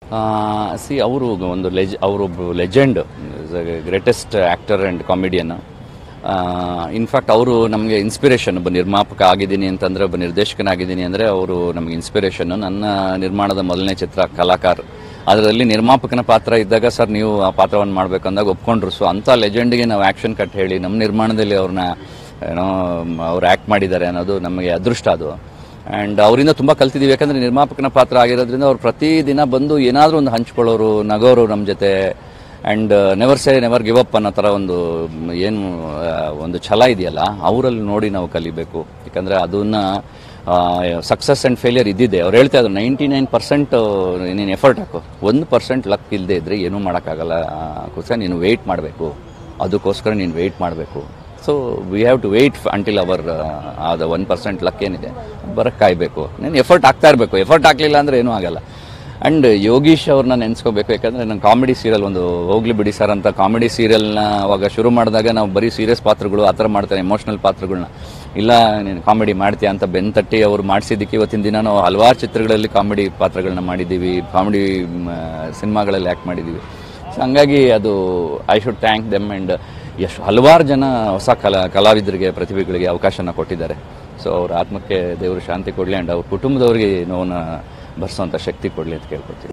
C ಅವರು ಒಂದು ಲೆಜ್ ಅವರೊಬ್ಬ legend greatest actor and comedian in fact ಅವರು ನಮಗೆ ಇನ್ಸ್ಪಿರೇಷನ್ ಒಬ್ಬ ನಿರ್ಮಾಪಕ ಆಗಿದ್ದೀನಿ ಅಂತಂದರೆ ಒಬ್ಬ ನಿರ್ದೇಶಕನಾಗಿದ್ದೀನಿ ಅಂದರೆ ಅವರು ನಮಗೆ ಇನ್ಸ್ಪಿರೇಷನ್ ನನ್ನ ನಿರ್ಮಾಣದ ಮೊದಲನೇ ಚಿತ್ರ ಕಲಾಕಾರ್ ಅದರಲ್ಲಿ ನಿರ್ಮಾಪಕನ ಪಾತ್ರ ಇದ್ದಾಗ ಸರ್ ನೀವು ಆ ಪಾತ್ರವನ್ನು ಮಾಡಬೇಕು ಅಂದಾಗ ಒಪ್ಕೊಂಡ್ರು ಸೊ ಅಂಥ ಲೆಜೆಂಡ್ಗೆ ನಾವು ಆ್ಯಕ್ಷನ್ ಕಟ್ ಹೇಳಿ ನಮ್ಮ ನಿರ್ಮಾಣದಲ್ಲಿ ಅವ್ರನ್ನ ಏನೋ ಅವ್ರು ಆ್ಯಕ್ಟ್ ಮಾಡಿದ್ದಾರೆ ಅನ್ನೋದು ನಮಗೆ ಅದೃಷ್ಟ ಅದು ಆ್ಯಂಡ್ ಅವರಿಂದ ತುಂಬ ಕಲ್ತಿದ್ದೀವಿ ಯಾಕಂದರೆ ನಿರ್ಮಾಪಕನ ಪಾತ್ರ ಆಗಿರೋದ್ರಿಂದ ಅವ್ರು ಪ್ರತಿದಿನ ಬಂದು ಏನಾದರೂ ಒಂದು ಹಂಚ್ಕೊಳ್ಳೋರು ನಗೋರು ನಮ್ಮ ಜೊತೆ and never say never give up ಅನ್ನೋ ಥರ ಒಂದು ಮ್, ಏನು ಆ, ಒಂದು ಛಲ ಇದೆಯಲ್ಲ ಅವರಲ್ಲಿ ನೋಡಿ ನಾವು ಕಲಿಬೇಕು ಯಾಕಂದರೆ ಅದನ್ನ ಸಕ್ಸಸ್ ಆ್ಯಂಡ್ ಫೇಲಿಯರ್ ಇದ್ದಿದೆ ಅವ್ರು ಹೇಳ್ತಾ ಇದ್ರು ನೈಂಟಿ ನೈನ್ ಪರ್ಸೆಂಟ್ ನೀನು ಎಫರ್ಟ್ ಹಾಕು ಒಂದು ಪರ್ಸೆಂಟ್ ಲಕ್ ಇಲ್ಲದೆ ಇದ್ರೆ ಏನೂ ಮಾಡೋಕ್ಕಾಗಲ್ಲ ಅದಕ್ಕೋಸ್ಕರ ನೀನು ವೆಯ್ಟ್ ಮಾಡಬೇಕು ಅದಕ್ಕೋಸ್ಕರ ನೀನು ವೆಯ್ಟ್ ಮಾಡಬೇಕು so we have to wait until our ಆದ ಒನ್ ಪರ್ಸೆಂಟ್ ಲಕ್ ಏನಿದೆ ಬರಕ್ಕೆ ಕಾಯಬೇಕು ನೀನು ಎಫರ್ಟ್ ಆಗ್ತಾ ಇರಬೇಕು ಎಫರ್ಟ್ ಹಾಕಲಿಲ್ಲ ಅಂದರೆ ಏನೂ ಆಗಲ್ಲ ಆ್ಯಂಡ್ ಯೋಗೀಶ್ ಅವ್ರನ್ನ ನೆನೆಸ್ಕೋಬೇಕು ಯಾಕಂದರೆ ನಾನು ಕಾಮಿಡಿ ಸೀರಿಯಲ್ ಒಂದು ಹೋಗ್ಲಿ ಬಿಡಿ ಸರ್ ಅಂತ ಕಾಮಿಡಿ ಸೀರಿಯಲ್ನ ಅವಾಗ ಶುರು ಮಾಡಿದಾಗ ನಾವು ಬರೀ ಸೀರಿಯಸ್ ಪಾತ್ರಗಳು ಆ ಥರ ಮಾಡ್ತಾರೆ ಎಮೋಷ್ನಲ್ ಪಾತ್ರಗಳನ್ನ ಇಲ್ಲ ನೀನು ಕಾಮಿಡಿ ಮಾಡ್ತೀಯ ಅಂತ ಬೆನ್ ತಟ್ಟಿ ಅವ್ರು ಮಾಡಿಸಿದ್ದಕ್ಕೆ ಇವತ್ತಿನ ದಿನ ನಾವು ಹಲವಾರು ಚಿತ್ರಗಳಲ್ಲಿ ಕಾಮಿಡಿ ಪಾತ್ರಗಳನ್ನ ಮಾಡಿದ್ದೀವಿ ಕಾಮಿಡಿ ಸಿನಿಮಾಗಳಲ್ಲಿ ಆ್ಯಕ್ಟ್ ಮಾಡಿದ್ದೀವಿ ಸೊ ಹಂಗಾಗಿ ಅದು I should thank them and ಎಷ್ಟು ಹಲವಾರು ಜನ ಹೊಸ ಕಲಾ ಕಲಾವಿದರಿಗೆ ಪ್ರತಿಭೆಗಳಿಗೆ ಅವಕಾಶನ ಕೊಟ್ಟಿದ್ದಾರೆ ಸೊ ಅವ್ರ ಆತ್ಮಕ್ಕೆ ದೇವರು ಶಾಂತಿ ಕೊಡಲಿ ಆ್ಯಂಡ್ ಅವ್ರ ಕುಟುಂಬದವರಿಗೆ ನೋವನ್ನ ಭರಿಸೋಂಥ ಶಕ್ತಿ ಕೊಡಲಿ ಅಂತ ಕೇಳ್ಕೊತೀನಿ